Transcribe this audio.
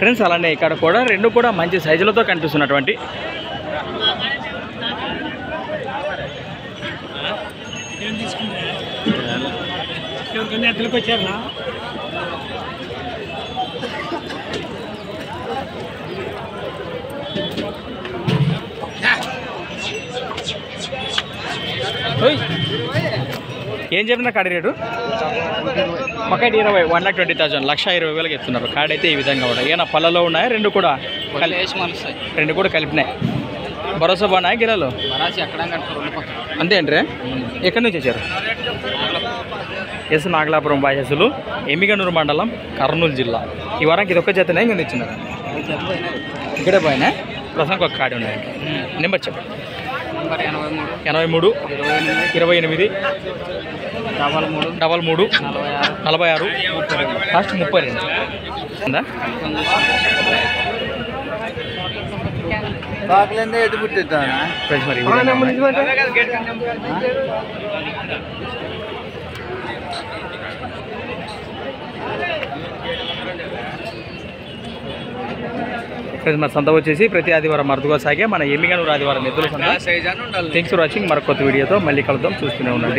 Friends అలానే ఇక్కడ కూడా రెండు కూడా మంచి సైజులతో కనిపిస్తున్నటువంటి ఎద్దులకు వచ్చారా ఓయ్. ఏం చెప్పిన కాడి రేటు ఒకటి ఇరవై వన్ లాక్ ట్వంటీ థౌసండ్ లక్ష ఇరవై వేలకు ఇస్తున్నారు కార్డ్ అయితే ఈ విధంగా ఉన్నాయి ఏమైనా పళ్ళలో ఉన్నాయా రెండు కూడా కలి- రెండు కూడా కలిపినాయి భరోసా బాగున్నాయి గిరాలు అంతే అంటే ఎక్కడి నుంచి వచ్చారు ఎస్ నాగలాపురం బాయసులు ఎమ్మిగనూరు మండలం కర్నూలు జిల్లా ఈ వారానికి ఇది ఒక్క జతనే ఇంకా ఇచ్చినారు ఇక్కడే పోయినా ప్రస్తుతానికి ఒక కార్డు ఉన్నాయి నెంబర్ చెప్పండి ఎనభై మూడు ఇరవై ఎనిమిది డబల్ మూడు డబల్ మూడు నలభై ఆరు నలభై ఆరు లాస్ట్ ముప్పై రెండు ఉందా కాకులందే ఎదు పుట్టిద్దానా ఫ్రెండ్స్ మరి ఈ విధంగా ఉన్నాయి. ఫ్రెండ్స్ మరి సంత వచ్చేసి ప్రతి ఆదివారం అరుదుగా సాగే మన ఎమ్మిగనూరు ఆదివారం ఎద్దుల సంత థ్యాంక్స్ ఫర్ వాచింగ్ మరొక కొత్త వీడియోతో మళ్ళీ కలుద్దాం చూస్తూనే ఉండండి